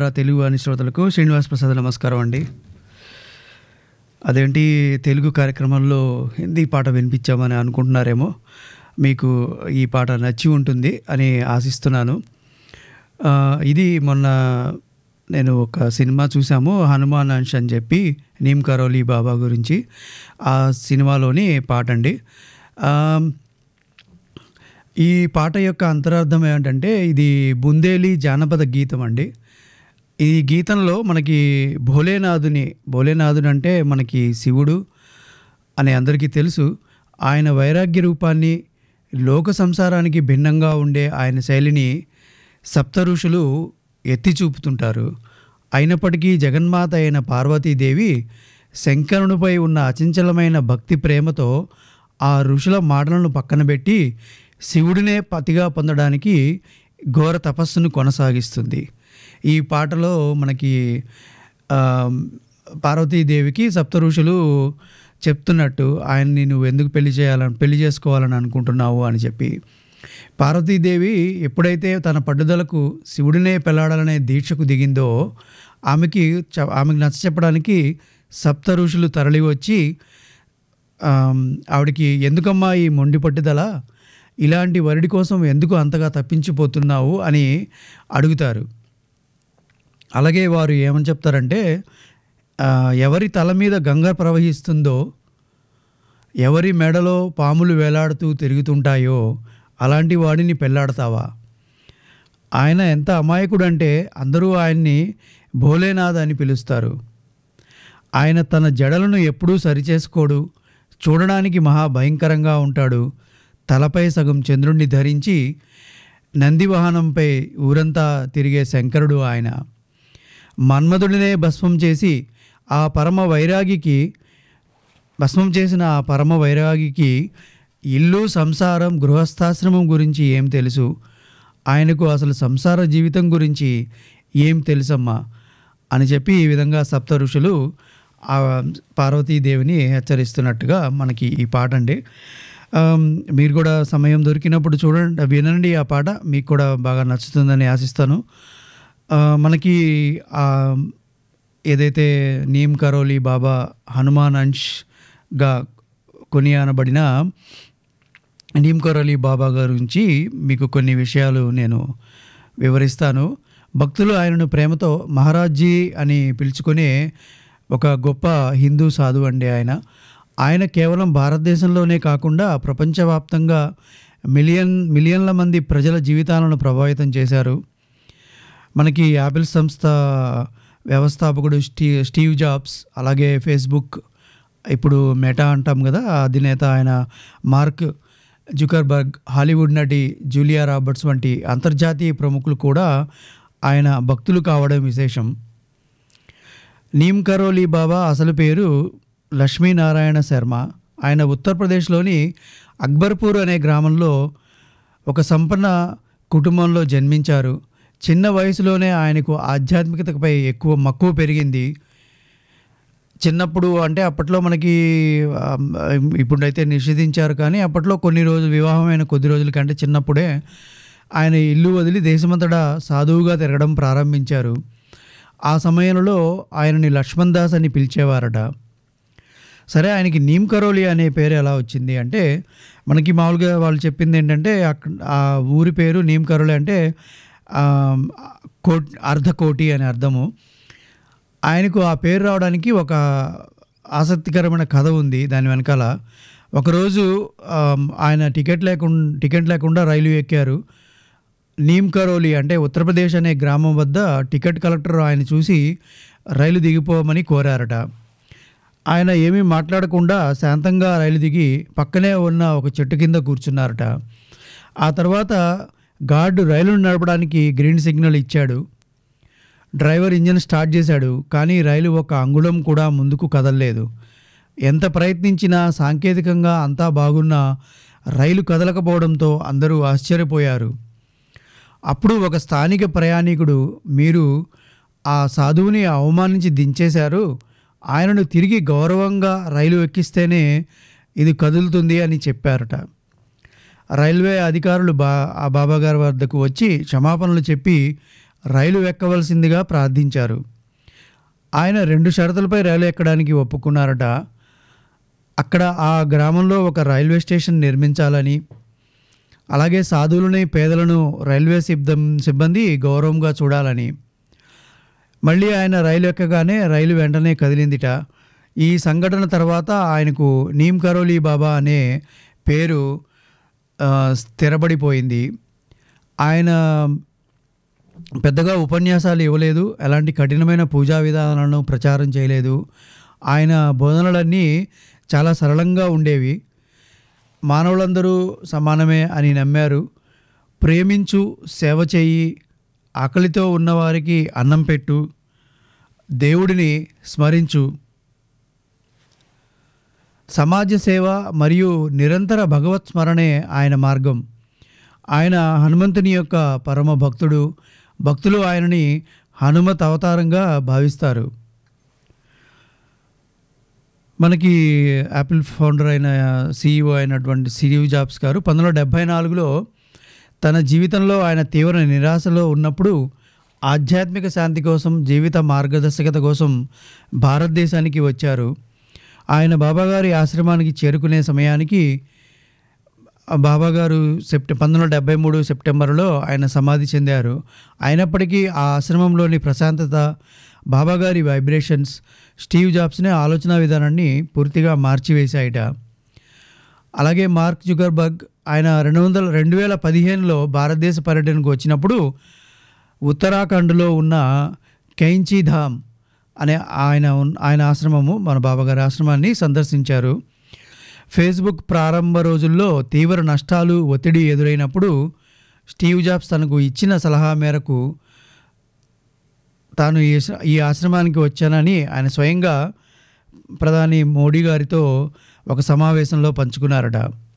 Camera Telugu అని శ్రోతలకు శ్రీనివాస్ ప్రసాద్ నమస్కారం అండి అదేంటి తెలుగు కార్యక్రమంలో హిందీ పాట వినిపించామని అనుకుంటున్నారేమో మీకు ఈ పాట నచ్చి ఉంటుంది అని ఆశిస్తున్నాను ఆ, ఇది మొన్న నేను ఒక సినిమా చూసాము హనుమాన్ అంశ్ అని చెప్పి నీమ్ కరోలి బాబా గురించి ఆ సినిమాలోని పాట అండి ఆ, ఈ పాట యొక్క అంతరార్థం ఏంటంటే ఇది బుందేలి జానపద గీతం అండి ఈ గీతంలో మనకి భోలేనాథుని భోలేనాథుడు అంటే మనకి శివుడు అని అందరికీ తెలుసు ఆయన వైరాగ్య రూపాన్ని లోక సంసారానికి భిన్నంగా ఉండే ఆయన శైలిని సప్త ఋషులు ఎత్తి చూపుతుంటారు అయినప్పటికీ జగన్మాత అయిన పార్వతీదేవి శంకరునిపై ఉన్న అచంచలమైన భక్తి ప్రేమతో ఆ ఋషుల మాటలను పక్కన పెట్టి శివుడినే పతిగా పొందడానికి ఘోర తపస్సును కొనసాగిస్తుంది ఈ పాటలో మనకి ఆ, పార్వతీదేవికి సప్త ఋషులు చెప్తున్నట్టు ఆయన్ని నువ్వు ఎందుకు పెళ్లి చేయాలని పెళ్లి చేసుకోవాలని అనుకుంటున్నావు అని చెప్పి పార్వతీదేవి ఎప్పుడైతే తన పట్టుదలకు శివుడినే పెళ్ళాడాలనే దీక్షకు దిగిందో ఆమెకి చ- ఆమెకు నచ్చ చెప్పడానికి సప్త ఋషులు తరలి వచ్చి ఆమ్, ఆవిడకి ఎందుకమ్మా ఈ మొండి పట్టుదల ఇలాంటి వరిడి కోసం ఎందుకు అంతగా తప్పించిపోతున్నావు అని అడుగుతారు అలాగే వారు ఏమని చెప్తారంటే ఆ, ఎవరి తల మీద గంగ ప్రవహిస్తుందో ఎవరి మెడలో పాములు వేలాడుతూ తిరుగుతుంటాయో అలాంటి వాడిని పెళ్ళాడతావా ఆయన ఎంత అమాయకుడంటే అందరూ ఆయన్ని భోలేనాథ్ అని పిలుస్తారు ఆయన తన జడలను ఎప్పుడూ సరిచేసుకోడు చూడడానికి మహా భయంకరంగా ఉంటాడు తలపై సగం చంద్రుణ్ణి ధరించి నంది వాహనంపై ఊరంతా తిరిగే శంకరుడు ఆయన మన్మధుడినే భస్మం చేసి ఆ పరమ వైరాగికి భస్మం చేసిన ఆ పరమ వైరాగికి ఇల్లు సంసారం గృహస్థాశ్రమం గురించి ఏం తెలుసు ఆయనకు అసలు సంసార జీవితం గురించి ఏం తెలుసమ్మా అని చెప్పి ఈ విధంగా సప్త ఋషులు ఆ పార్వతీదేవిని హెచ్చరిస్తున్నట్టుగా మనకి ఈ పాట అండి ఆమ్, మీరు కూడా సమయం దొరికినప్పుడు చూడండి వినండి ఆ పాట మీకు కూడా బాగా నచ్చుతుందని ఆశిస్తాను ఆ, మనకి ఆ, ఏదైతే నీమ్ కరోలి బాబా హనుమాన్ అంష్గా కొనియానబడిన నీమ్ కరోలి బాబా గురించి మీకు కొన్ని విషయాలు నేను వివరిస్తాను భక్తులు ఆయనను ప్రేమతో మహారాజ్జీ అని పిలుచుకునే ఒక గొప్ప హిందూ సాధువు అండి ఆయన ఆయన కేవలం భారతదేశంలోనే కాకుండా ప్రపంచవ్యాప్తంగా మిలియన్ మిలియన్ల మంది ప్రజల జీవితాలను ప్రభావితం చేశారు మనకి యాపిల్ సంస్థ వ్యవస్థాపకుడు స్టీ స్టీవ్ జాబ్స్ అలాగే ఫేస్బుక్ ఇప్పుడు మెటా అంటాం కదా ఆ అధినేత ఆయన మార్క్ జుకర్బర్గ్ హాలీవుడ్ నటి జూలియా రాబర్ట్స్ వంటి అంతర్జాతీయ ప్రముఖులు కూడా ఆయన భక్తులు కావడం విశేషం నీమ్ కరోలి బాబా అసలు పేరు లక్ష్మీనారాయణ శర్మ ఆయన ఉత్తరప్రదేశ్లోని అక్బర్పూర్ అనే గ్రామంలో ఒక సంపన్న కుటుంబంలో జన్మించారు చిన్న వయసులోనే ఆయనకు ఆధ్యాత్మికతపై ఎక్కువ మక్కువ పెరిగింది చిన్నప్పుడు అంటే అప్పట్లో మనకి ఆ, ఇప్పుడైతే నిషేధించారు కానీ అప్పట్లో కొన్ని రోజులు వివాహమైన కొద్ది రోజుల కంటే చిన్నప్పుడే ఆయన ఇల్లు వదిలి దేశమంతటా సాధువుగా తిరగడం ప్రారంభించారు ఆ సమయంలో ఆయనని లక్ష్మణ్ దాస్ అని పిలిచేవారట సరే ఆయనకి నీమ్ కరోలి అనే పేరు ఎలా వచ్చింది అంటే మనకి మామూలుగా వాళ్ళు చెప్పింది ఏంటంటే అక్- ఆ ఊరి పేరు నీమ్ కరోలి అంటే ఆ, కోట్ అర్ధకోటి అని అర్థము ఆయనకు ఆ పేరు రావడానికి ఒక ఆసక్తికరమైన కథ ఉంది దాని వెనకాల ఒకరోజు ఆమ్, ఆయన టికెట్ లేకుండా టికెట్ లేకుండా రైలు ఎక్కారు నీమ్ కరోలి అంటే ఉత్తరప్రదేశ్ అనే గ్రామం వద్ద టికెట్ కలెక్టర్ ఆయన చూసి రైలు దిగిపోమని కోరారట ఆయన ఏమీ మాట్లాడకుండా శాంతంగా రైలు దిగి పక్కనే ఉన్న ఒక చెట్టు కింద కూర్చున్నారట ఆ తర్వాత గార్డు రైలును నడపడానికి గ్రీన్ సిగ్నల్ ఇచ్చాడు డ్రైవర్ ఇంజిన్ స్టార్ట్ చేశాడు కానీ రైలు ఒక అంగుళం కూడా ముందుకు కదలలేదు ఎంత ప్రయత్నించినా సాంకేతికంగా అంతా బాగున్నా రైలు కదలకపోవడంతో అందరూ ఆశ్చర్యపోయారు అప్పుడు ఒక స్థానిక ప్రయాణికుడు మీరు ఆ సాధువుని అవమానించి దించేశారు ఆయనను తిరిగి గౌరవంగా రైలు ఎక్కిస్తేనే ఇది కదులుతుంది అని చెప్పారట రైల్వే అధికారులు బా ఆ బాబాగారి వద్దకు వచ్చి క్షమాపణలు చెప్పి రైలు ఎక్కవలసిందిగా ప్రార్థించారు ఆయన రెండు షరతులపై రైలు ఎక్కడానికి ఒప్పుకున్నారట అక్కడ ఆ గ్రామంలో ఒక రైల్వే స్టేషన్ నిర్మించాలని అలాగే సాధువులని పేదలను రైల్వే సిబ్బం సిబ్బంది గౌరవంగా చూడాలని మళ్ళీ ఆయన రైలు ఎక్కగానే రైలు వెంటనే కదిలిందిట ఈ సంఘటన తర్వాత ఆయనకు నీమ్ కరోలీ బాబా అనే పేరు ఆ, స్థిరపడిపోయింది ఆయన పెద్దగా ఉపన్యాసాలు ఇవ్వలేదు ఎలాంటి కఠినమైన పూజా విధానాలను ప్రచారం చేయలేదు ఆయన బోధనలన్నీ చాలా సరళంగా ఉండేవి మానవులందరూ సమానమే అని నమ్మారు ప్రేమించు సేవ చెయ్యి ఆకలితో ఉన్నవారికి అన్నం పెట్టు దేవుడిని స్మరించు సమాజ సేవ మరియు నిరంతర భగవత్ స్మరణే ఆయన మార్గం ఆయన హనుమంతుని యొక్క పరమ భక్తుడు భక్తులు ఆయనని హనుమత్ అవతారంగా భావిస్తారు మనకి యాపిల్ ఫౌండర్ అయిన సీఈఓ అయినటువంటి స్టీవ్ జాబ్స్ గారు పంతొమ్మిది వందల డెబ్భై నాలుగులో తన జీవితంలో ఆయన తీవ్ర నిరాశలో ఉన్నప్పుడు ఆధ్యాత్మిక శాంతి కోసం జీవిత మార్గదర్శకత కోసం భారతదేశానికి వచ్చారు ఆయన బాబాగారి ఆశ్రమానికి చేరుకునే సమయానికి ఆ బాబాగారు సెప్టె పంతొమ్మిది వందల డెబ్బై మూడు సెప్టెంబర్లో ఆయన సమాధి చెందారు అయినప్పటికీ ఆ ఆశ్రమంలోని ప్రశాంతత బాబాగారి వైబ్రేషన్స్ స్టీవ్ జాబ్స్నే ఆలోచన విధానాన్ని పూర్తిగా మార్చివేశాయట అలాగే మార్క్ జుగర్బర్గ్ ఆయన రెండు వందల రెండు వేల పదిహేనులో భారతదేశ పర్యటనకు వచ్చినప్పుడు ఉత్తరాఖండ్లో ఉన్న కైంచీ ధామ్ అనే ఆయన ఉన్- ఆయన ఆశ్రమము మన బాబాగారి ఆశ్రమాన్ని సందర్శించారు ఫేస్బుక్ ప్రారంభ రోజుల్లో తీవ్ర నష్టాలు ఒత్తిడి ఎదురైనప్పుడు స్టీవ్ జాబ్స్ తనకు ఇచ్చిన సలహా మేరకు తాను ఈ ఆశ్ర- ఈ ఆశ్రమానికి వచ్చానని ఆయన స్వయంగా ప్రధాని మోడీ గారితో ఒక సమావేశంలో పంచుకున్నారట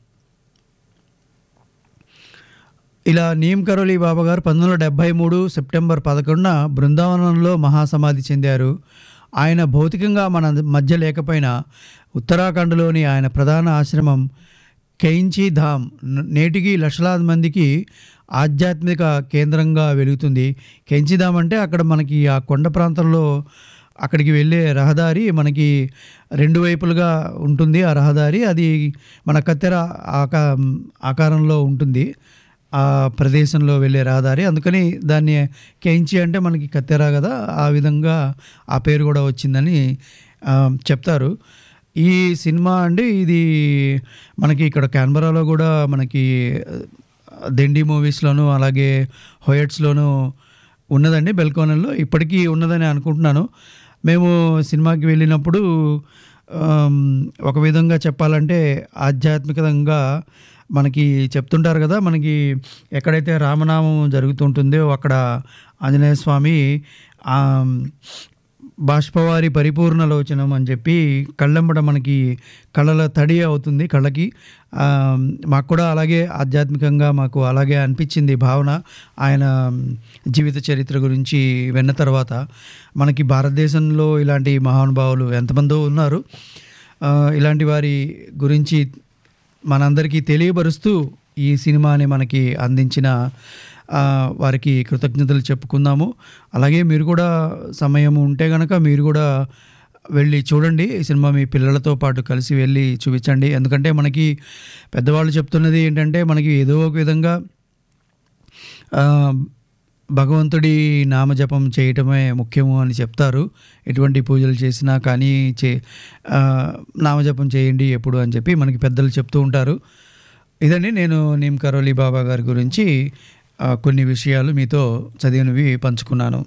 ఇలా నీమ్ కరోలి బాబా గారు పంతొమ్మిది వందల డెబ్భై మూడు సెప్టెంబర్ పదకొండున బృందావనంలో మహాసమాధి చెందారు ఆయన భౌతికంగా మన మధ్య లేకపోయినా ఉత్తరాఖండ్లోని ఆయన ప్రధాన ఆశ్రమం కైంచీ ధామ్ న- నేటికి లక్షలాది మందికి ఆధ్యాత్మిక కేంద్రంగా వెలుగుతుంది కెంచి ధామ్ అంటే అక్కడ మనకి ఆ కొండ ప్రాంతంలో అక్కడికి వెళ్ళే రహదారి మనకి రెండు వైపులుగా ఉంటుంది ఆ రహదారి అది మన కత్తెర ఆకా ఆకారంలో ఉంటుంది ఆ ప్రదేశంలో వెళ్ళే రహదారి అందుకని దాన్ని కేంచి అంటే మనకి కత్తెర కదా ఆ విధంగా ఆ పేరు కూడా వచ్చిందని ఆ, చెప్తారు ఈ సినిమా అండి ఇది మనకి ఇక్కడ క్యాన్బరాలో కూడా మనకి దెండి మూవీస్లోను అలాగే హోయట్స్లోను ఉన్నదండి బెల్కోనల్లో ఇప్పటికీ ఉన్నదని అనుకుంటున్నాను మేము సినిమాకి వెళ్ళినప్పుడు ఆమ్, ఒక విధంగా చెప్పాలంటే ఆధ్యాత్మికంగా మనకి చెప్తుంటారు కదా మనకి ఎక్కడైతే రామనామం జరుగుతుంటుందో అక్కడ ఆంజనేయ స్వామి ఆమ్, బాష్పవారి పరిపూర్ణ లోచనం అని చెప్పి కళ్ళెంబడ మనకి కళ్ళల తడి అవుతుంది కళ్ళకి ఆ, మాకు కూడా అలాగే ఆధ్యాత్మికంగా మాకు అలాగే అనిపించింది భావన ఆయన జీవిత చరిత్ర గురించి విన్న తర్వాత మనకి భారతదేశంలో ఇలాంటి మహానుభావులు ఎంతమందో ఉన్నారు ఆ, ఇలాంటి వారి గురించి మనందరికీ తెలియపరుస్తూ ఈ సినిమాని మనకి అందించిన ఆ, వారికి కృతజ్ఞతలు చెప్పుకుందాము అలాగే మీరు కూడా సమయం ఉంటే కనుక మీరు కూడా వెళ్ళి చూడండి ఈ సినిమా మీ పిల్లలతో పాటు కలిసి వెళ్ళి చూపించండి ఎందుకంటే మనకి పెద్దవాళ్ళు చెప్తున్నది ఏంటంటే మనకి ఏదో ఒక విధంగా ఆ, భగవంతుడి నామజపం చేయటమే ముఖ్యము అని చెప్తారు ఎటువంటి పూజలు చేసినా కానీ చే ఆ, నామజపం చేయండి ఎప్పుడు అని చెప్పి మనకి పెద్దలు చెప్తూ ఉంటారు ఇదండి నేను నీమ్ కరోలి బాబా గారి గురించి ఆ, కొన్ని విషయాలు మీతో చదివినవి పంచుకున్నాను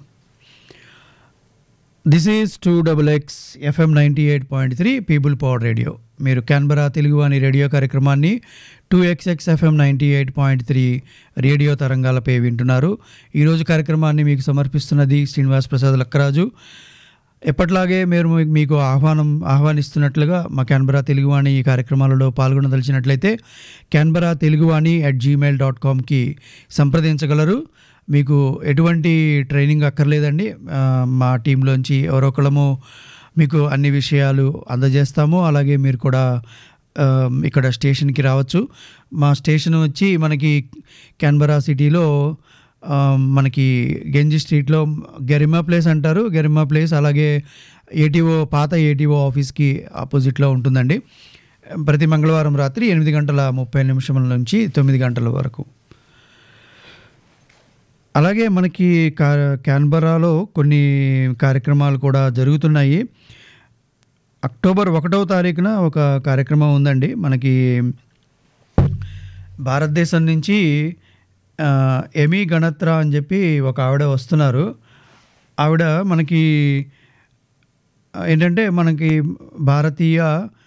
this is two double X FM ninety eight point three people power radio మీరు క్యాన్బరా తెలుగు అని రేడియో కార్యక్రమాన్ని two XX FM ninety eight point three radio తరంగాలపై వింటున్నారు ఈరోజు కార్యక్రమాన్ని మీకు సమర్పిస్తున్నది శ్రీనివాస్ ప్రసాద్ లక్కరాజు ఎప్పట్లాగే మీరు మీ- మీకు ఆహ్వానం ఆహ్వానిస్తున్నట్లుగా మా క్యాన్బరా తెలుగువాణి ఈ కార్యక్రమాలలో పాల్గొనదలిచినట్లయితే Canberra Teluguvani at Gmail dot కామ్కి సంప్రదించగలరు మీకు ఎటువంటి ట్రైనింగ్ అక్కర్లేదండి ఆ, మా టీంలోంచి ఎవరో ఒకళ్ళము మీకు అన్ని విషయాలు అందజేస్తాము అలాగే మీరు కూడా ఆ, ఇక్కడ స్టేషన్కి రావచ్చు మా స్టేషన్ వచ్చి మనకి క్యాన్బరా సిటీలో ఆ, మనకి గెంజి స్ట్రీట్లో గెరిమా ప్లేస్ అంటారు గెరిమా ప్లేస్ అలాగే ఏటీఓ పాత ఏటీఓ ఆఫీస్కి ఆపోజిట్లో ఉంటుందండి ప్రతి మంగళవారం రాత్రి ఎనిమిది గంటల ముప్పై నిమిషముల నుంచి తొమ్మిది గంటల వరకు అలాగే మనకి కా క్యాన్బరాలో కొన్ని కార్యక్రమాలు కూడా జరుగుతున్నాయి అక్టోబర్ ఒకటవ తారీఖున ఒక కార్యక్రమం ఉందండి మనకి భారతదేశం నుంచి ఆ, ఎమీ గణత్రా అని చెప్పి ఒక ఆవిడ వస్తున్నారు ఆవిడ మనకి ఆ, ఏంటంటే మనకి భారతీయ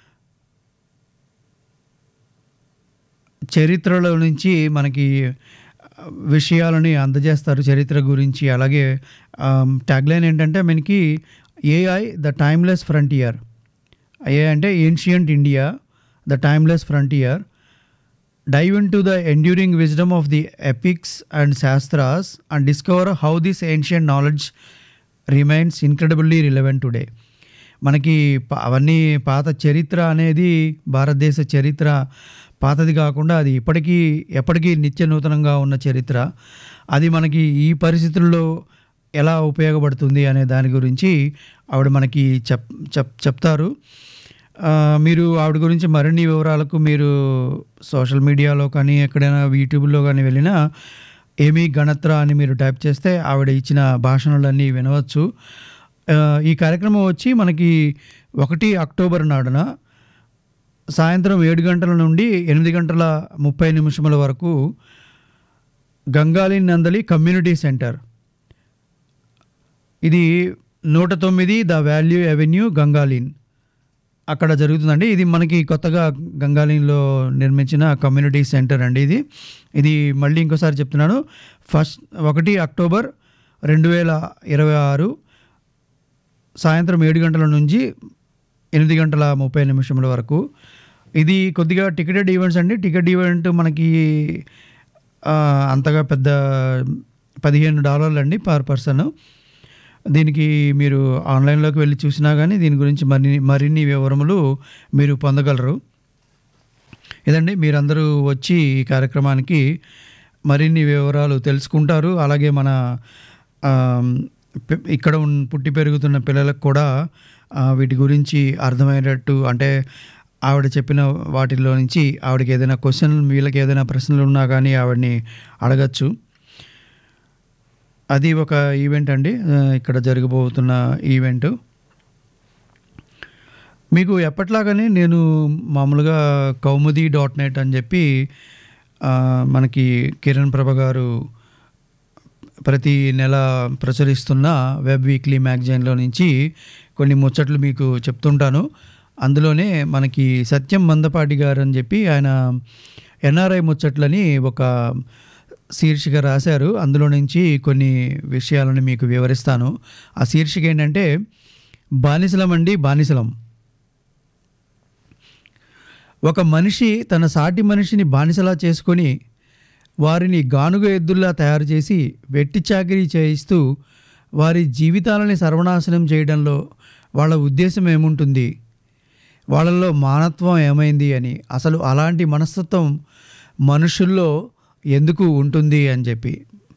చరిత్రలో నుంచి మనకి విషయాలని అందజేస్తారు చరిత్ర గురించి అలాగే ట్యాగ్లైన్ ఏంటంటే మనకి AI the timeless frontier A అంటే ancient India the timeless frontier dive into the enduring wisdom of the epics and shastras and discover how this ancient knowledge remains incredibly relevant today మనకి ప- అవన్నీ పాత చరిత్ర అనేది భారతదేశ చరిత్ర పాతది కాకుండా అది ఇప్పటికీ ఎప్పటికీ నిత్య నూతనంగా ఉన్న చరిత్ర అది మనకి ఈ పరిస్థితుల్లో ఎలా ఉపయోగపడుతుంది అనే దాని గురించి ఆవిడ మనకి చెప్ చెప్ చెప్తారు ఆ, మీరు ఆవిడ గురించి మరిన్ని వివరాలకు మీరు సోషల్ మీడియాలో కానీ ఎక్కడైనా యూట్యూబ్లో కానీ వెళ్ళినా ఏమీ గణత్ర అని మీరు టైప్ చేస్తే ఆవిడ ఇచ్చిన భాషణలన్నీ వినవచ్చు ఆ, ఈ కార్యక్రమం వచ్చి మనకి ఒకటి అక్టోబర్ నాడున సాయంత్రం ఏడు గంటల నుండి ఎనిమిది గంటల ముప్పై నిమిషముల వరకు గంగాలిన్ నందలి కమ్యూనిటీ సెంటర్ ఇది నూట తొమ్మిది ద వాల్యూ అవెన్యూ గంగాలిన్ అక్కడ జరుగుతుందండి ఇది మనకి కొత్తగా గంగాలీన్లో నిర్మించిన కమ్యూనిటీ సెంటర్ అండి ఇది ఇది మళ్ళీ ఇంకోసారి చెప్తున్నాను ఫస్ట్ ఒకటి అక్టోబర్ రెండు వేల ఇరవై ఆరు సాయంత్రం ఏడు గంటల నుంచి ఎనిమిది గంటల ముప్పై నిమిషముల వరకు ఇది కొద్దిగా టికెటెడ్ ఈవెంట్స్ అండి టికెట్ ఈవెంట్ మనకి ఆ, అంతగా పెద్ద పదిహేను డాలర్లు అండి పర్ పర్సన్ దీనికి మీరు ఆన్లైన్లోకి వెళ్ళి చూసినా కానీ దీని గురించి మరిన్ని మరిన్ని వివరములు మీరు పొందగలరు ఇదండి మీరందరూ వచ్చి ఈ కార్యక్రమానికి మరిన్ని వివరాలు తెలుసుకుంటారు అలాగే మన ఆ, పె- ఇక్కడ ఉన్న పుట్టి పెరుగుతున్న పిల్లలకు కూడా ఆ, వీటి గురించి అర్థమయ్యేటట్టు అంటే ఆవిడ చెప్పిన వాటిలో నుంచి ఆవిడకి ఏదైనా క్వశ్చన్ వీళ్ళకి ఏదైనా ప్రశ్నలు ఉన్నా కానీ ఆవిడని అడగచ్చు అది ఒక ఈవెంట్ అండి ఆ, ఇక్కడ జరగబోతున్న ఈవెంట్ మీకు ఎప్పట్లాగానే నేను మామూలుగా కౌముది డాట్ నెట్ అని చెప్పి ఆ, మనకి కిరణ్ ప్రభ గారు ప్రతి నెల ప్రచురిస్తున్న వెబ్ వీక్లీ మ్యాగజైన్లో నుంచి కొన్ని ముచ్చట్లు మీకు చెప్తుంటాను అందులోనే మనకి సత్యం మందపాటి గారు అని చెప్పి ఆయన ఎన్ఆర్ఐ ముచ్చట్లని ఒక శీర్షిక రాశారు అందులో నుంచి కొన్ని విషయాలను మీకు వివరిస్తాను ఆ శీర్షిక ఏంటంటే బానిసలం అండి బానిసలం ఒక మనిషి తన సాటి మనిషిని బానిసలా చేసుకొని వారిని గానుగ ఎద్దుల్లా తయారు చేసి వెట్టి చాకిరీ చేయిస్తూ వారి జీవితాలని సర్వనాశనం చేయడంలో వాళ్ళ ఉద్దేశం ఏముంటుంది వాళ్ళల్లో మానత్వం ఏమైంది అని అసలు అలాంటి మనస్తత్వం మనుషుల్లో ఎందుకు ఉంటుంది అని చెప్పి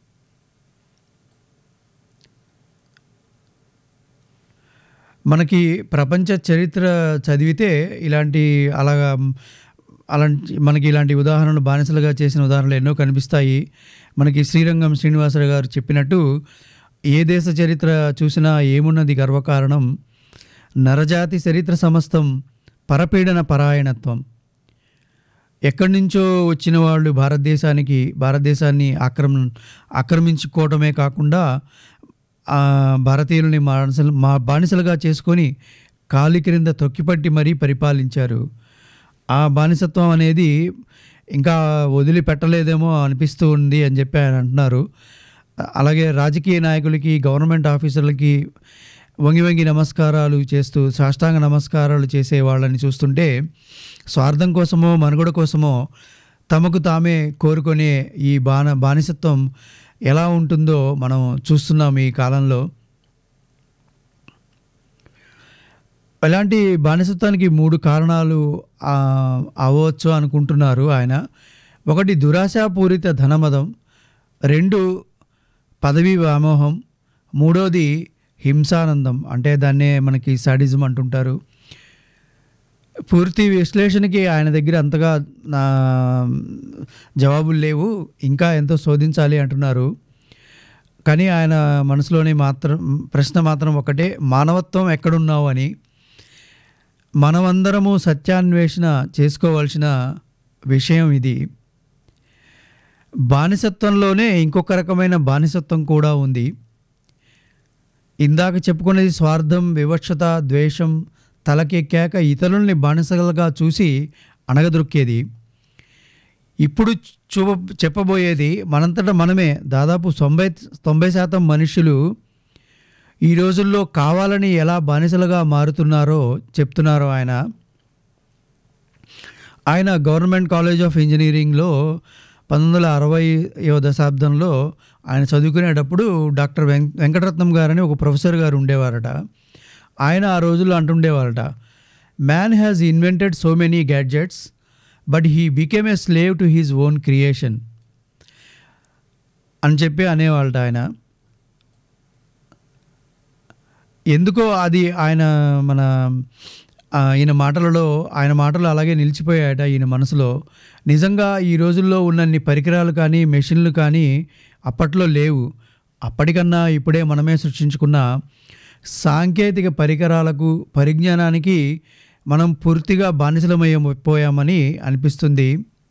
మనకి ప్రపంచ చరిత్ర చదివితే ఇలాంటి అలాగా అలాంటి మనకి ఇలాంటి ఉదాహరణలు బానిసలుగా చేసిన ఉదాహరణలు ఎన్నో కనిపిస్తాయి మనకి శ్రీరంగం శ్రీనివాసరావు గారు చెప్పినట్టు ఏ దేశ చరిత్ర చూసినా ఏమున్నది గర్వకారణం నరజాతి చరిత్ర సమస్తం పరపీడన పరాయణత్వం ఎక్కడి నుంచో వచ్చిన వాళ్ళు భారతదేశానికి భారతదేశాన్ని ఆక్రమ ఆక్రమించుకోవటమే కాకుండా ఆ, భారతీయులని బానిసలు మా బానిసలుగా చేసుకొని కాలి క్రింద తొక్కిపట్టి మరీ పరిపాలించారు ఆ బానిసత్వం అనేది ఇంకా వదిలిపెట్టలేదేమో అనిపిస్తూ ఉంది అని చెప్పి ఆయన అంటున్నారు అలాగే రాజకీయ నాయకులకి గవర్నమెంట్ ఆఫీసర్లకి వంగి వంగి నమస్కారాలు చేస్తూ సాష్టాంగ నమస్కారాలు చేసే వాళ్ళని చూస్తుంటే స్వార్థం కోసమో మనుగడ కోసమో తమకు తామే కోరుకునే ఈ బాన బానిసత్వం ఎలా ఉంటుందో మనం చూస్తున్నాం ఈ కాలంలో ఇలాంటి బానిసత్వానికి మూడు కారణాలు ఆ, అవ్వచ్చు అనుకుంటున్నారు ఆయన ఒకటి దురాశాపూరిత ధనమదం రెండు పదవి వ్యామోహం మూడోది హింసానందం అంటే దాన్నే మనకి సాడిజం అంటుంటారు పూర్తి విశ్లేషణకి ఆయన దగ్గర అంతగా నా జవాబులు లేవు ఇంకా ఎంతో శోధించాలి అంటున్నారు కానీ ఆయన మనసులోని మాత్రం ప్రశ్న మాత్రం ఒకటే మానవత్వం ఎక్కడున్నావు అని మనమందరము సత్యాన్వేషణ చేసుకోవాల్సిన విషయం ఇది బానిసత్వంలోనే ఇంకొక రకమైన బానిసత్వం కూడా ఉంది ఇందాక చెప్పుకునేది స్వార్థం వివక్షత ద్వేషం తలకెక్కాక ఇతరుల్ని బానిసలుగా చూసి అణగదొక్కేది ఇప్పుడు చూప చెప్పబోయేది మనంతట మనమే దాదాపు తొంభై తొంభై శాతం మనుషులు ఈ రోజుల్లో కావాలని ఎలా బానిసలుగా మారుతున్నారో చెప్తున్నారో ఆయన ఆయన గవర్నమెంట్ కాలేజ్ ఆఫ్ ఇంజనీరింగ్లో పంతొమ్మిది వందల అరవైవ దశాబ్దంలో ఆయన చదువుకునేటప్పుడు డాక్టర్ వెం వెంకటరత్నం గారని ఒక ప్రొఫెసర్ గారు ఉండేవారట ఆయన ఆ రోజుల్లో అంటుండేవారట man has invented so many gadgets but he became a slave to his own creation అని చెప్పి అనేవాళ్ళట ఆయన ఎందుకో అది ఆయన మన ఆ, ఈయన మాటలలో ఆయన మాటలు అలాగే నిలిచిపోయాయట ఈయన మనసులో నిజంగా ఈ రోజుల్లో ఉన్నన్ని పరికరాలు కానీ మెషిన్లు కానీ అప్పట్లో లేవు అప్పటికన్నా ఇప్పుడే మనమే సృష్టించుకున్న సాంకేతిక పరికరాలకు పరిజ్ఞానానికి మనం పూర్తిగా బానిసలమైపోయామని అనిపిస్తుంది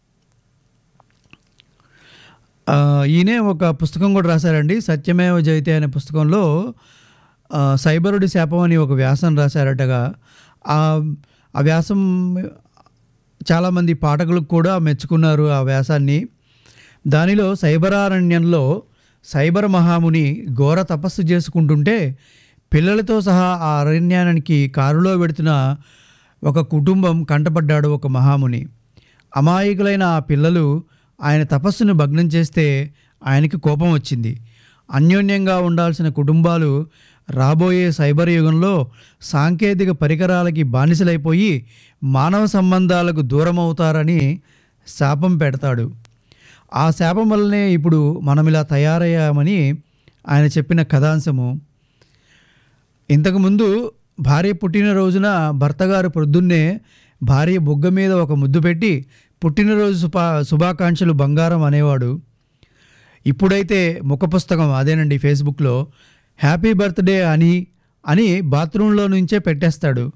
ఆ, ఈయనే ఒక పుస్తకం కూడా రాశారండి సత్యమేవ జయతే అనే పుస్తకంలో ఆ, సైబరుడి శాపం అని ఒక వ్యాసం రాశారటగా ఆ ఆ వ్యాసం చాలామంది పాఠకులకు కూడా మెచ్చుకున్నారు ఆ వ్యాసాన్ని దానిలో సైబరారణ్యంలో సైబర్ మహాముని ఘోర తపస్సు చేసుకుంటుంటే పిల్లలతో సహా ఆ అరణ్యానికి కారులో వెడుతున్న ఒక కుటుంబం కంటపడ్డాడు ఒక మహాముని అమాయకులైన ఆ పిల్లలు ఆయన తపస్సును భగ్నం చేస్తే ఆయనకి కోపం వచ్చింది అన్యోన్యంగా ఉండాల్సిన కుటుంబాలు రాబోయే సైబర్ యుగంలో సాంకేతిక పరికరాలకి బానిసలైపోయి మానవ సంబంధాలకు దూరం అవుతారని శాపం పెడతాడు ఆ శాపం వల్లనే ఇప్పుడు మనం ఇలా తయారయ్యామని ఆయన చెప్పిన కథాంశము ఇంతకుముందు భార్య పుట్టినరోజున భర్తగారు ప్రొద్దున్నే భార్య బుగ్గ మీద ఒక ముద్దు పెట్టి పుట్టినరోజు శుభా శుభాకాంక్షలు బంగారం అనేవాడు ఇప్పుడైతే ముఖ పుస్తకం అదేనండి ఫేస్బుక్లో హ్యాపీ బర్త్డే అని అని బాత్రూంలో నుంచే పెట్టేస్తాడు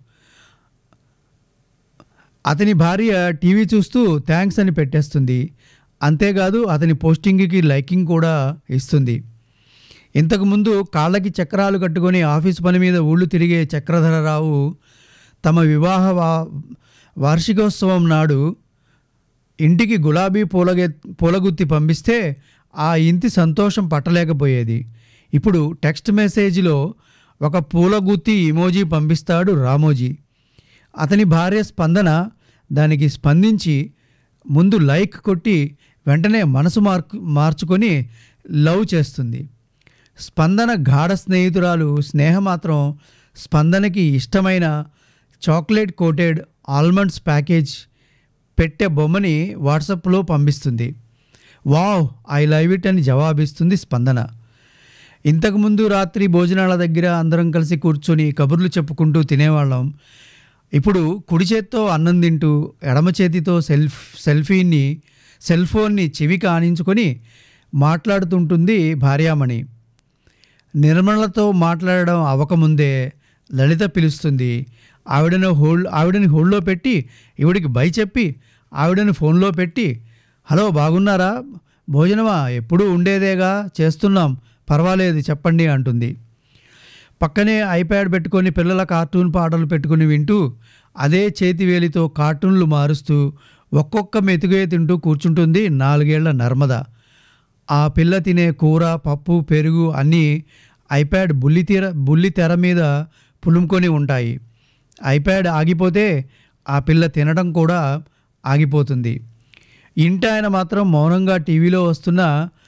అతని భార్య టీవీ చూస్తూ థ్యాంక్స్ అని పెట్టేస్తుంది అంతేకాదు అతని పోస్టింగ్కి లైకింగ్ కూడా ఇస్తుంది ఇంతకుముందు కాళ్ళకి చక్రాలు కట్టుకొని ఆఫీస్ పని మీద ఊళ్ళు తిరిగే చక్రధరరావు తమ వివాహ వా వార్షికోత్సవం నాడు ఇంటికి గులాబీ పూలగె పూలగుత్తి పంపిస్తే ఆ ఇంటి సంతోషం పట్టలేకపోయేది ఇప్పుడు టెక్స్ట్ మెసేజ్లో ఒక పూలగుత్తి ఇమోజీ పంపిస్తాడు రామోజీ అతని భార్య స్పందన దానికి స్పందించి ముందు లైక్ కొట్టి వెంటనే మనసు మార్కు మార్చుకొని లవ్ చేస్తుంది స్పందన గాఢ స్నేహితురాలు స్నేహ మాత్రం స్పందనకి ఇష్టమైన చాక్లెట్ కోటెడ్ ఆల్మండ్స్ ప్యాకేజ్ పెట్టే బొమ్మని వాట్సాప్లో పంపిస్తుంది వావ్ ఐ లవ్ ఇట్ అని జవాబిస్తుంది స్పందన ఇంతకుముందు రాత్రి భోజనాల దగ్గర అందరం కలిసి కూర్చొని కబుర్లు చెప్పుకుంటూ తినేవాళ్ళం ఇప్పుడు కుడి చేత్తో అన్నం తింటూ ఎడమ చేతితో సెల్ఫ్ సెల్ఫీని సెల్ ఫోన్ని చెవికి ఆనించుకొని మాట్లాడుతుంటుంది భార్యామణి నిర్మలతో మాట్లాడడం అవ్వకముందే లలిత పిలుస్తుంది ఆవిడను హోల్డ్ ఆవిడని హోల్డ్లో పెట్టి ఈవిడికి బై చెప్పి ఆవిడని ఫోన్లో పెట్టి హలో బాగున్నారా భోజనమా ఎప్పుడూ ఉండేదేగా చేస్తున్నాం పర్వాలేదు చెప్పండి అంటుంది పక్కనే ఐప్యాడ్ పెట్టుకొని పిల్లల కార్టూన్ పాటలు పెట్టుకుని వింటూ అదే చేతి వేలితో కార్టూన్లు మారుస్తూ ఒక్కొక్క మెతుగే తింటూ కూర్చుంటుంది నాలుగేళ్ల నర్మద ఆ పిల్ల తినే కూర పప్పు పెరుగు అన్నీ ఐప్యాడ్ బుల్లి తెర బుల్లి తెర మీద పులుముకొని ఉంటాయి ఐప్యాడ్ ఆగిపోతే ఆ పిల్ల తినడం కూడా ఆగిపోతుంది ఇంటి ఆయన మాత్రం మౌనంగా టీవీలో వస్తున్న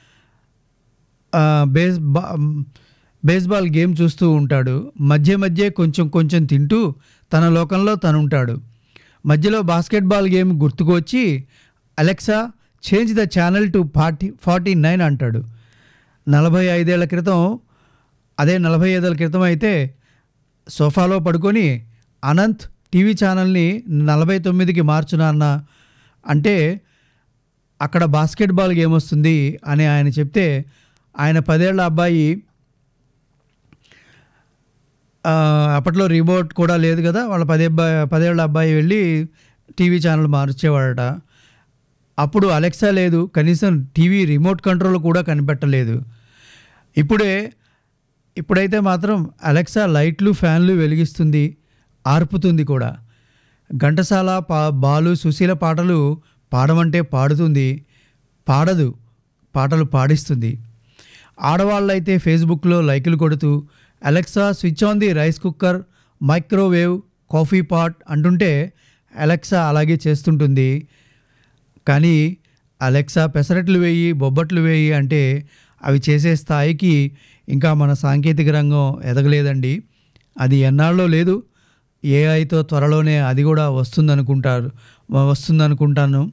ఆ, బేస్ బా బేస్బాల్ గేమ్ చూస్తూ ఉంటాడు మధ్య మధ్య కొంచెం కొంచెం తింటూ తన లోకంలో తను ఉంటాడు మధ్యలో బాస్కెట్బాల్ గేమ్ గుర్తుకు వచ్చి Alexa change the channel to forty forty nine అంటాడు నలభై ఐదేళ్ల క్రితం అదే నలభై ఐదేళ్ల క్రితం అయితే సోఫాలో పడుకొని అనంత్ టీవీ ఛానల్ని నలభై తొమ్మిదికి మార్చు నాన్న అంటే అక్కడ బాస్కెట్బాల్ గేమ్ వస్తుంది అని ఆయన చెప్తే ఆయన పదేళ్ల అబ్బాయి ఆ, అప్పట్లో రిమోట్ కూడా లేదు కదా వాళ్ళ పదే పదేళ్ల అబ్బాయి వెళ్ళి టీవీ ఛానల్ మార్చేవాడట అప్పుడు అలెక్సా లేదు కనీసం టీవీ రిమోట్ కంట్రోల్ కూడా కనిపెట్టలేదు ఇప్పుడే ఇప్పుడైతే మాత్రం అలెక్సా లైట్లు ఫ్యాన్లు వెలిగిస్తుంది ఆర్పుతుంది కూడా ఘంటసాల పా బాలు సుశీల పాటలు పాడమంటే పాడుతుంది పాడదు పాటలు పాడిస్తుంది ఆడవాళ్ళైతే ఫేస్బుక్లో లైకులు కొడుతూ Alexa switch on the rice cooker microwave coffee pot అంటుంటే అలెక్సా అలాగే చేస్తుంటుంది కానీ అలెక్సా పెసరట్లు వేయి బొబ్బట్లు వేయి అంటే అవి చేసే స్థాయికి ఇంకా మన సాంకేతిక రంగం ఎదగలేదండి అది ఎన్నాళ్ళలో లేదు ఏఐతో త్వరలోనే అది కూడా వస్తుందనుకుంటారు వస్తుందనుకుంటాను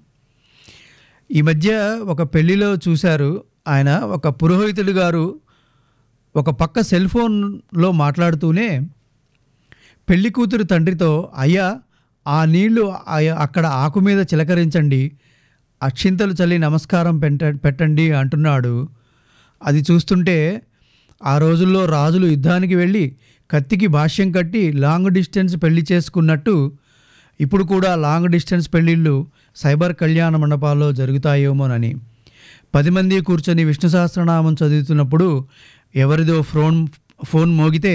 ఈ మధ్య ఒక పెళ్లిలో చూశారు ఆయన ఒక పురోహితుడు గారు ఒక పక్క సెల్ ఫోన్లో మాట్లాడుతూనే పెళ్లి కూతురు తండ్రితో అయ్యా ఆ నీళ్లు ఆ- అక్కడ ఆకు మీద చిలకరించండి అక్షింతలు చల్లి నమస్కారం పెట్ట పెట్టండి అంటున్నాడు అది చూస్తుంటే ఆ రోజుల్లో రాజులు యుద్ధానికి వెళ్ళి కత్తికి భాష్యం కట్టి లాంగ్ డిస్టెన్స్ పెళ్లి చేసుకున్నట్టు ఇప్పుడు కూడా లాంగ్ డిస్టెన్స్ పెళ్ళిళ్ళు సైబర్ కళ్యాణ మండపాల్లో జరుగుతాయేమోనని పది మంది కూర్చొని విష్ణు సహస్రనామం చదువుతున్నప్పుడు ఎవరిదో ఫోన్ ఫోన్ మోగితే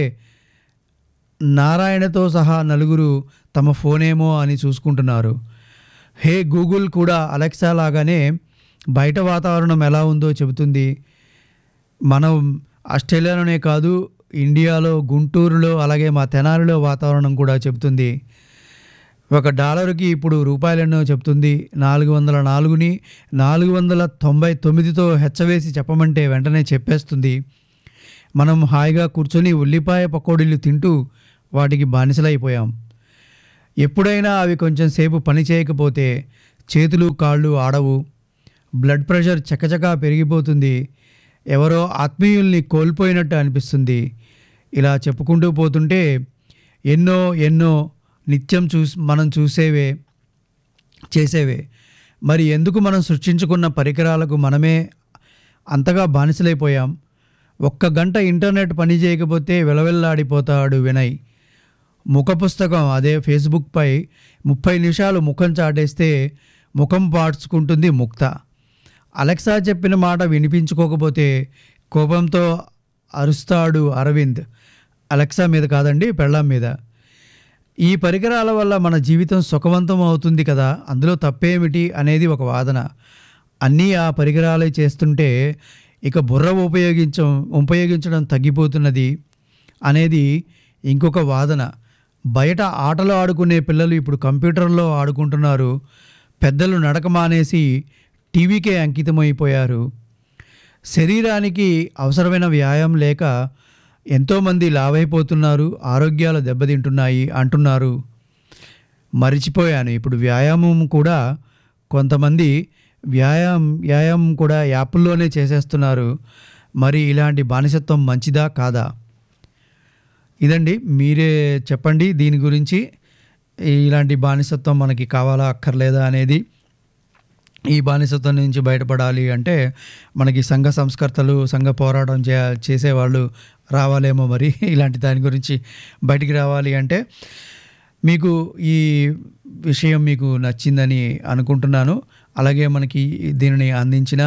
నారాయణతో సహా నలుగురు తమ ఫోనేమో అని చూసుకుంటున్నారు హే గూగుల్ కూడా అలెక్సా లాగానే బయట వాతావరణం ఎలా ఉందో చెబుతుంది మనం ఆస్ట్రేలియాలోనే కాదు ఇండియాలో గుంటూరులో అలాగే మా తెనాలిలో వాతావరణం కూడా చెబుతుంది ఒక డాలర్కి ఇప్పుడు రూపాయలెన్నో చెప్తుంది నాలుగు వందల నాలుగుని నాలుగు వందల తొంభై తొమ్మిదితో హెచ్చవేసి చెప్పమంటే వెంటనే చెప్పేస్తుంది మనం హాయిగా కూర్చొని ఉల్లిపాయ పకోడీలు తింటూ వాటికి బానిసలైపోయాం ఎప్పుడైనా అవి కొంచెం సేపు పని చేయకపోతే చేతులు కాళ్ళు ఆడవు బ్లడ్ ప్రెషర్ చకచకా పెరిగిపోతుంది ఎవరో ఆత్మీయుల్ని కోల్పోయినట్టు అనిపిస్తుంది ఇలా చెప్పుకుంటూ పోతుంటే ఎన్నో ఎన్నో నిత్యం చూసి మనం చూసేవే చేసేవే మరి ఎందుకు మనం సృష్టించుకున్న పరికరాలకు మనమే అంతగా బానిసలైపోయాం ఒక్క గంట ఇంటర్నెట్ పని చేయకపోతే విలవిల్లాడిపోతాడు వినయ్ ముఖ పుస్తకం అదే ఫేస్బుక్పై ముప్పై నిమిషాలు ముఖం చాటేస్తే ముఖం పాడ్చుకుంటుంది ముక్త అలెక్సా చెప్పిన మాట వినిపించుకోకపోతే కోపంతో అరుస్తాడు అరవింద్ అలెక్సా మీద కాదండి పెళ్ళాం మీద ఈ పరికరాల వల్ల మన జీవితం సుఖవంతం అవుతుంది కదా అందులో తప్పేమిటి అనేది ఒక వాదన అన్నీ ఆ పరికరాలే చేస్తుంటే ఇక బుర్ర ఉపయోగించ ఉపయోగించడం తగ్గిపోతున్నది అనేది ఇంకొక వాదన బయట ఆటలు ఆడుకునే పిల్లలు ఇప్పుడు కంప్యూటర్లో ఆడుకుంటున్నారు పెద్దలు నడక మానేసి టీవీకే అంకితమైపోయారు శరీరానికి అవసరమైన వ్యాయామం లేక ఎంతోమంది లావైపోతున్నారు ఆరోగ్యాలు దెబ్బతింటున్నాయి అంటున్నారు మరిచిపోయాను ఇప్పుడు వ్యాయామం కూడా కొంతమంది వ్యాయామం వ్యాయామం కూడా యాప్ల్లోనే చేసేస్తున్నారు మరి ఇలాంటి బానిసత్వం మంచిదా కాదా ఇదండి మీరే చెప్పండి దీని గురించి ఇలాంటి బానిసత్వం మనకి కావాలా అక్కర్లేదా అనేది ఈ బానిసత్వం నుంచి బయటపడాలి అంటే మనకి సంఘ సంస్కర్తలు సంఘ పోరాటం చే చేసేవాళ్ళు రావాలేమో మరి ఇలాంటి దాని గురించి బయటికి రావాలి అంటే మీకు ఈ విషయం మీకు నచ్చిందని అనుకుంటున్నాను అలాగే మనకి దీనిని అందించిన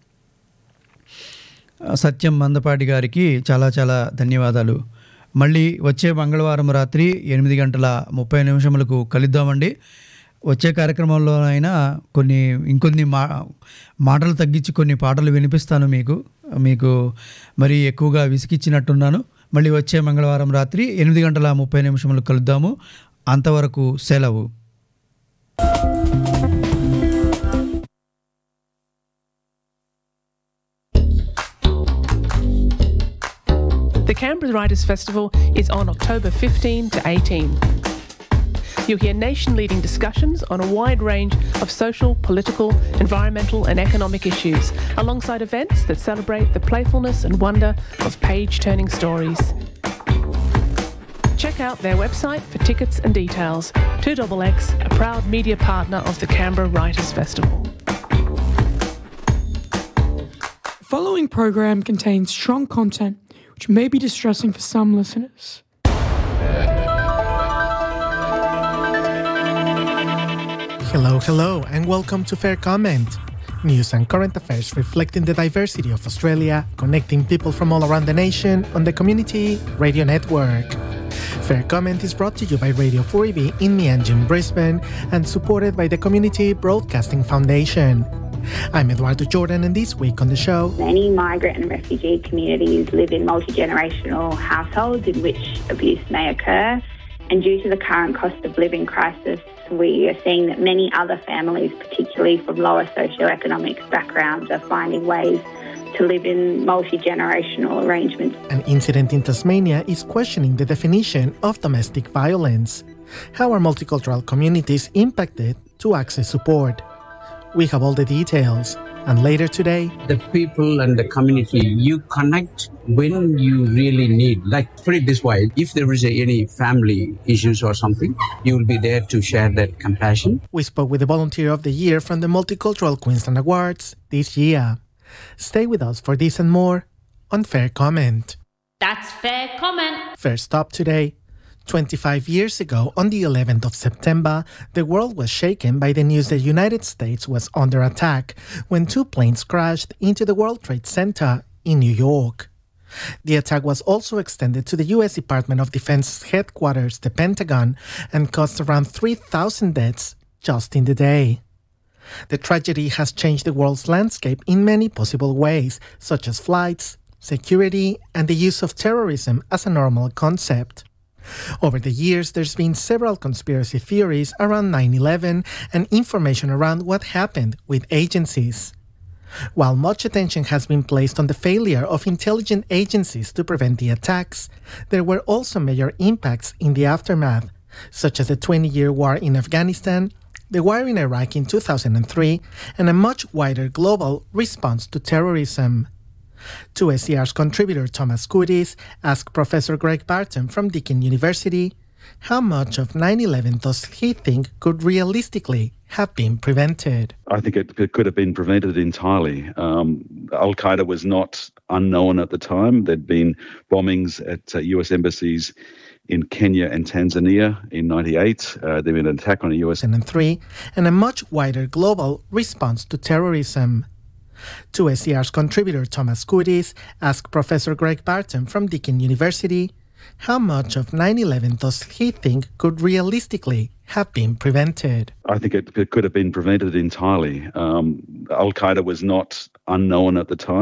సత్యం మందపాటి గారికి చాలా చాలా ధన్యవాదాలు మళ్ళీ వచ్చే మంగళవారం రాత్రి ఎనిమిది గంటల ముప్పై నిమిషములకు కలుద్దామండి వచ్చే కార్యక్రమంలో అయినా కొన్ని ఇంకొన్ని మా మాటలు తగ్గించి కొన్ని పాటలు వినిపిస్తాను మీకు మీకు మరి ఎక్కువగా విసిగిచ్చినట్టున్నాను మళ్ళీ వచ్చే మంగళవారం రాత్రి ఎనిమిది గంటల ముప్పై నిమిషములకు కలుద్దాము అంతవరకు సెలవు The Canberra Writers Festival is on October 15 to 18. you'll hear nation leading discussions on a wide range of social, political, environmental, and economic issues, alongside events that celebrate the playfulness and wonder of page turning stories. Check out their website for tickets and details. 2XX, a proud media partner of the Canberra Writers Festival. The following program contains strong content which may be distressing for some listeners. Hello, hello, and welcome to Fair Comment. News and current affairs reflecting the diversity of Australia, connecting people from all around the nation on the Community Radio Network. Fair Comment is brought to you by Radio 4EB in Mianjin, Brisbane, and supported by the Community Broadcasting Foundation. I'm Eduardo Jordan, and this week on the show, Many migrant and refugee communities live in multi generational households in which abuse may occur. And due to the current cost of living crisis, we are seeing that many other families, particularly from lower socioeconomic backgrounds, are finding ways to live in multi generational arrangements. an incident in Tasmania is questioning the definition of domestic violence. How are multicultural communities impacted to access support? We have all the details. And later today, the people and the community you connect when you really need like put it this way if there is a, any family issues or something you will be there to share that compassion we spoke with the Volunteer of the Year from the Multicultural Queensland Awards this year. Stay with us for this and more on Fair Comment. That's fair comment. First up today. 25 years ago, on the 11th of September, the world was shaken by the news the United States was under attack when two planes crashed into the World Trade Center in New York. The attack was also extended to the U.S. Department of Defense headquarters, the Pentagon, and caused around 3,000 deaths just in the day. The tragedy has changed the world's landscape in many possible ways, such as flights, security, and the use of terrorism as a normal concept. Over the years, there's been several conspiracy theories around 9 11 and information around what happened with agencies. While much attention has been placed on the failure of intelligent agencies to prevent the attacks, there were also major impacts in the aftermath, such as the 20 year war in Afghanistan, the war in Iraq in 2003, and a much wider global response to terrorism. To SCR's contributor Thomas Kudis asked Professor Greg Barton from Deakin University how much of 9 11 does he think could realistically have been prevented? I think it, it could have been prevented entirely. Um, Al Qaeda was not unknown at the time. There'd been bombings at uh, US embassies in Kenya and Tanzania in 98. Uh, there'd been an attack on a US 2003, and a much wider global response to terrorism. To SCR's contributor Thomas Kudis asked Professor Greg Barton from Deakin University how much of 9 11 does he think could realistically have been prevented? I think it, it could have been prevented entirely. Um, Al Qaeda was not unknown at the time.